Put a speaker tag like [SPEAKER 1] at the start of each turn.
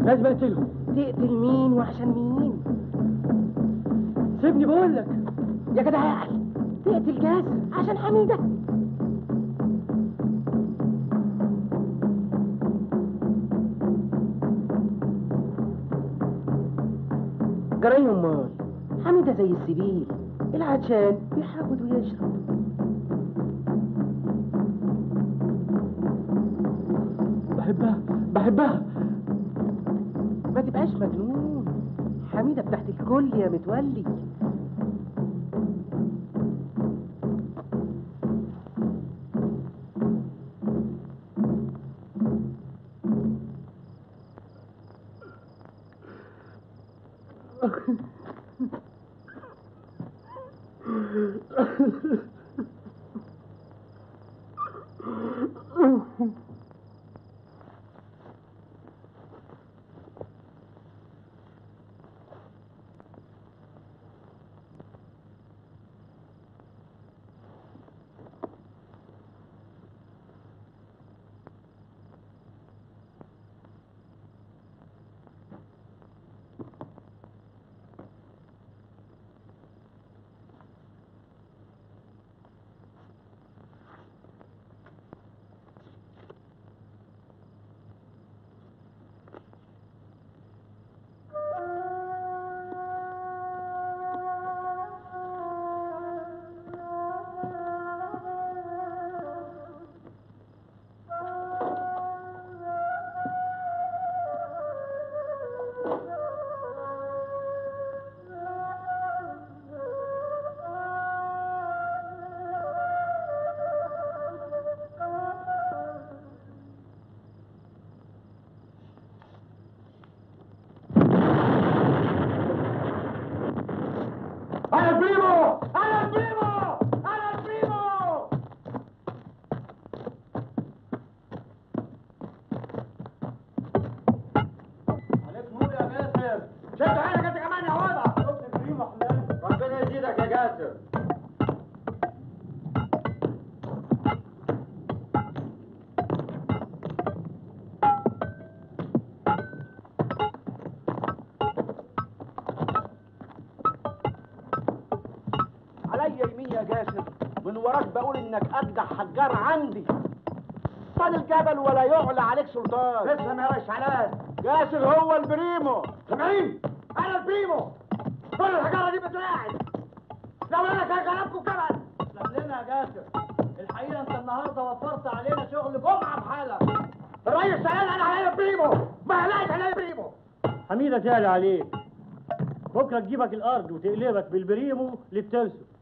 [SPEAKER 1] لازم اقتله
[SPEAKER 2] تقتل مين وعشان مين
[SPEAKER 1] سيبني بقول لك
[SPEAKER 2] يا جدع يا اخي تقتل جاسر عشان حميده جرايه امال حميده زي السبيل العطشان بيحاول ويشرب
[SPEAKER 1] بحبها بحبها
[SPEAKER 2] ما تبقاش مجنون حميده بتاعت الكل يا متولي
[SPEAKER 1] انا البريمو انا البريمو انا البريمو عليك نور يا جاسر شد عينك انت كمان يا وضع شفت البريمو حلال ربنا يزيدك يا جاسر
[SPEAKER 3] عليا يمين يا جاسر من وراك بقول انك اجدع حجار عندي طال الجبل ولا يعلى عليك سلطان
[SPEAKER 1] اسلم يا ريس حلال
[SPEAKER 3] جاسر هو البريمو
[SPEAKER 1] سامعين انا البريمو كل الحجاره دي بتلاعب لو انا كان كلامكم كمان
[SPEAKER 3] اسلم لنا يا جاسر الحقيقه انت النهارده وفرت علينا شغل جمعه بحالها
[SPEAKER 1] الريس قال انا عليا البريمو ما قالش عليا البريمو
[SPEAKER 4] حميدة تعلى عليك بكرة تجيبك الأرض وتقلبك بالبريمو للترسو